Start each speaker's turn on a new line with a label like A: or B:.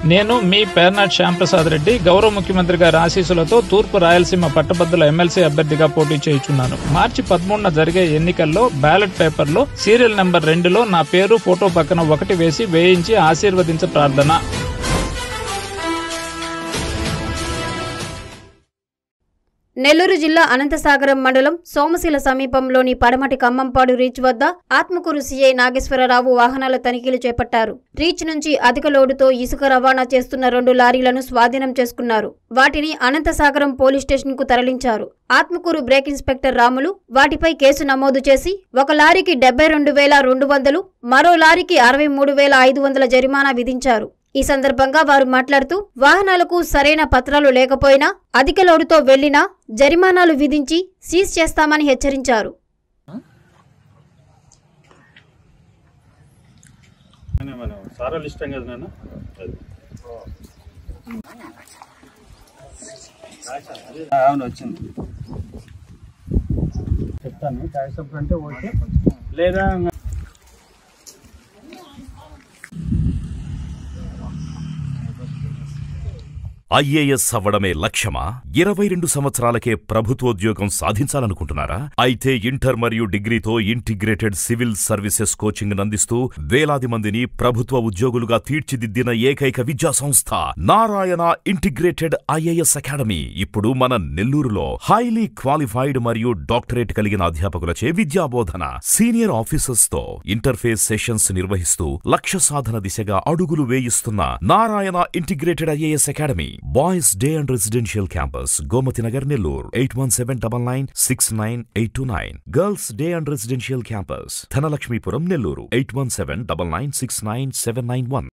A: నేను మీ పేర్నాట్ శ్యాంప్రసాద్ రెడ్డి గౌరవ ముఖ్యమంత్రి గారి ఆశీస్సులతో తూర్పు రాయలసీమ పట్టభద్రుల ఎమ్మెల్సీ అభ్యర్థిగా పోటీ చేయుచున్నాను మార్చి పదమూడున జరిగే ఎన్నికల్లో బ్యాలెట్ పేపర్లో సీరియల్ నెంబర్ రెండులో నా పేరు ఫోటో పక్కన ఒకటి వేసి వేయించి ఆశీర్వదించ ప్రార్థన
B: నెల్లూరు జిల్లా అనంతసాగరం మండలం సోమశిల సమీపంలోని పడమటి ఖమ్మంపాడు రీచ్ వద్ద ఆత్మకూరు సీఐ నాగేశ్వరరావు వాహనాల తనిఖీలు చేపట్టారు రీచ్ నుంచి అధిక లోడుతో ఇసుక రవాణా చేస్తున్న రెండు లారీలను స్వాధీనం చేసుకున్నారు వాటిని అనంతసాగరం పోలీస్ స్టేషన్ కు తరలించారు ఆత్మకూరు బ్రేక్ ఇన్స్పెక్టర్ రాములు వాటిపై కేసు నమోదు చేసి ఒక లారీకి డెబ్బై రెండు వేల రెండు వందలు మరో లారీకి అరవై మూడు వేల ఐదు వందల జరిమానా విధించారు ఈ సందర్భంగా వారు మాట్లాడుతూ వాహనాలకు సరైన పత్రాలు లేకపోయినా అధిక లోడుతో వెళ్లినా జరిమానాలు విధించి సీజ్ చేస్తామని హెచ్చరించారు
C: మనం సారాలు ఇష్టం కదా నాన్న అవును వచ్చింది చెప్తాను ట్యాక్స్ అంటే ఓకే లేదా
D: ఐఏఎస్ అవ్వడమే లక్ష్యమా ఇరవై రెండు సంవత్సరాలకే ప్రభుత్వోద్యోగం సాధించాలనుకుంటున్నారా అయితే ఇంటర్ మరియు డిగ్రీతో ఇంటిగ్రేటెడ్ సివిల్ సర్వీసెస్ కోచింగ్ అందిస్తూ వేలాది మందిని ప్రభుత్వ ఉద్యోగులుగా తీర్చిదిద్దిన ఏకైక విద్యా సంస్థ నారాయణ ఇంటిగ్రేటెడ్ ఐఏఎస్ అకాడమీ ఇప్పుడు మన నెల్లూరులో హైలీ క్వాలిఫైడ్ మరియు డాక్టరేట్ కలిగిన అధ్యాపకులచే విద్యాబోధన సీనియర్ ఆఫీసర్స్ తో ఇంటర్ఫేస్ సెషన్స్ నిర్వహిస్తూ లక్ష్య సాధన దిశగా అడుగులు వేయిస్తున్న Narayana integrated IAS academy boys day and residential campus Gomathi Nagar Nellore eight one seven double nine six nine eight two nine girls day and residential campus Dhanalakshmipuram Nellore eight one seven double nine six nine seven nine one